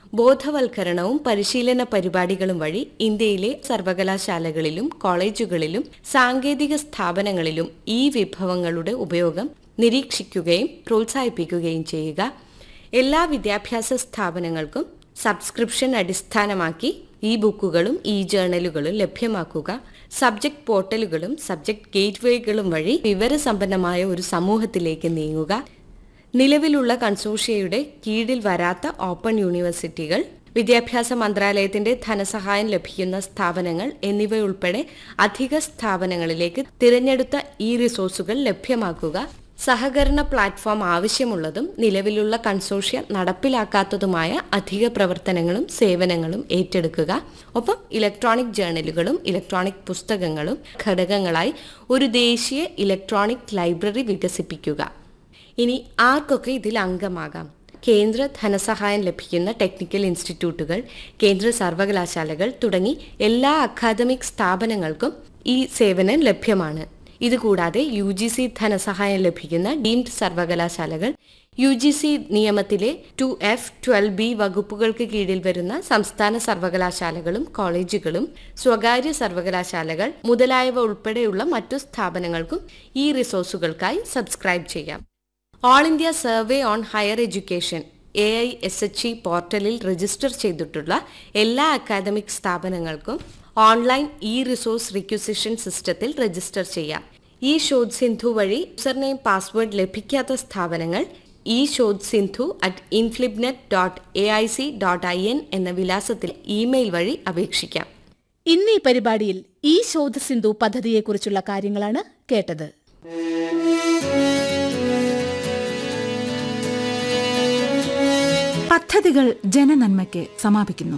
ബോധവൽക്കരണവും പരിശീലന പരിപാടികളും വഴി ഇന്ത്യയിലെ സർവകലാശാലകളിലും കോളേജുകളിലും സാങ്കേതിക സ്ഥാപനങ്ങളിലും ഈ വിഭവങ്ങളുടെ ഉപയോഗം നിരീക്ഷിക്കുകയും പ്രോത്സാഹിപ്പിക്കുകയും ചെയ്യുക എല്ലാ വിദ്യാഭ്യാസ സ്ഥാപനങ്ങൾക്കും സബ്സ്ക്രിപ്ഷൻ അടിസ്ഥാനമാക്കി ഇ ബുക്കുകളും ഇ ജേർണലുകളും ലഭ്യമാക്കുക സബ്ജക്ട് പോർട്ടലുകളും സബ്ജക്ട് ഗേറ്റ്വേകളും വഴി വിവരസമ്പന്നമായ ഒരു സമൂഹത്തിലേക്ക് നീങ്ങുക നിലവിലുള്ള കൺസോർഷ്യയുടെ കീഴിൽ വരാത്ത ഓപ്പൺ യൂണിവേഴ്സിറ്റികൾ വിദ്യാഭ്യാസ മന്ത്രാലയത്തിന്റെ ധനസഹായം ലഭിക്കുന്ന സ്ഥാപനങ്ങൾ എന്നിവയുൾപ്പെടെ അധിക സ്ഥാപനങ്ങളിലേക്ക് തിരഞ്ഞെടുത്ത ഈ റിസോഴ്സുകൾ ലഭ്യമാക്കുക സഹകരണ പ്ലാറ്റ്ഫോം ആവശ്യമുള്ളതും നിലവിലുള്ള കൺസോർഷ്യ നടപ്പിലാക്കാത്തതുമായ അധിക പ്രവർത്തനങ്ങളും സേവനങ്ങളും ഏറ്റെടുക്കുക ഒപ്പം ഇലക്ട്രോണിക് ജേർണലുകളും ഇലക്ട്രോണിക് പുസ്തകങ്ങളും ഘടകങ്ങളായി ഒരു ദേശീയ ഇലക്ട്രോണിക് ലൈബ്രറി വികസിപ്പിക്കുക ഇനി ആർക്കൊക്കെ ഇതിൽ അംഗമാകാം കേന്ദ്ര ധനസഹായം ലഭിക്കുന്ന ടെക്നിക്കൽ ഇൻസ്റ്റിറ്റ്യൂട്ടുകൾ കേന്ദ്ര സർവകലാശാലകൾ തുടങ്ങി എല്ലാ അക്കാദമിക് സ്ഥാപനങ്ങൾക്കും ഈ സേവനം ലഭ്യമാണ് ഇതുകൂടാതെ യു ജി സി ധനസഹായം ലഭിക്കുന്ന ഡീംഡ് സർവകലാശാലകൾ യു ജി സി നിയമത്തിലെ ടു എഫ് ട്വൽവ് ബി വകുപ്പുകൾക്ക് കീഴിൽ വരുന്ന സംസ്ഥാന സർവകലാശാലകളും കോളേജുകളും സ്വകാര്യ സർവകലാശാലകൾ മുതലായവ ഉൾപ്പെടെയുള്ള മറ്റു സ്ഥാപനങ്ങൾക്കും ഈ റിസോഴ്സുകൾക്കായി സബ്സ്ക്രൈബ് ചെയ്യാം all India survey on higher education A I S H E പോർട്ടലിൽ രജിസ്റ്റർ ചെയ്തിട്ടുള്ള എല്ലാ അക്കാദമിക് സ്ഥാപനങ്ങൾക്കും ഓൺലൈൻ ഇ റിസോഴ്സ് റിക്വസിഷൻ സിസ്റ്റത്തിൽ രജിസ്റ്റർ ചെയ്യാം ഈ ഷോദ് സിന്ധു വഴി യൂസർനെയിം പാസ്വേഡ് ലഭിക്കാത്ത സ്ഥാപനങ്ങൾ e Shodh Sindhu at INFLIBNET dot A I C dot I N എന്ന വിലാസത്തിൽ ഇമെയിൽ വഴി അപേക്ഷിക്കാം ഇന്ന് ഈ പരിപാടിയിൽ ഈ ശോധ സിന്ധു പദ്ധതിയെക്കുറിച്ചുള്ള കാര്യങ്ങളാണ് കേട്ടത് പദ്ധതികൾ ജനനന്മയ്ക്ക് സമാപിക്കുന്നു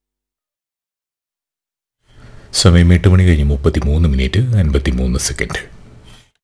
സമയം എട്ട് മണി കഴിഞ്ഞ് മുപ്പത്തി മൂന്ന് മിനിറ്റ് അൻപത്തി മൂന്ന് സെക്കൻഡ്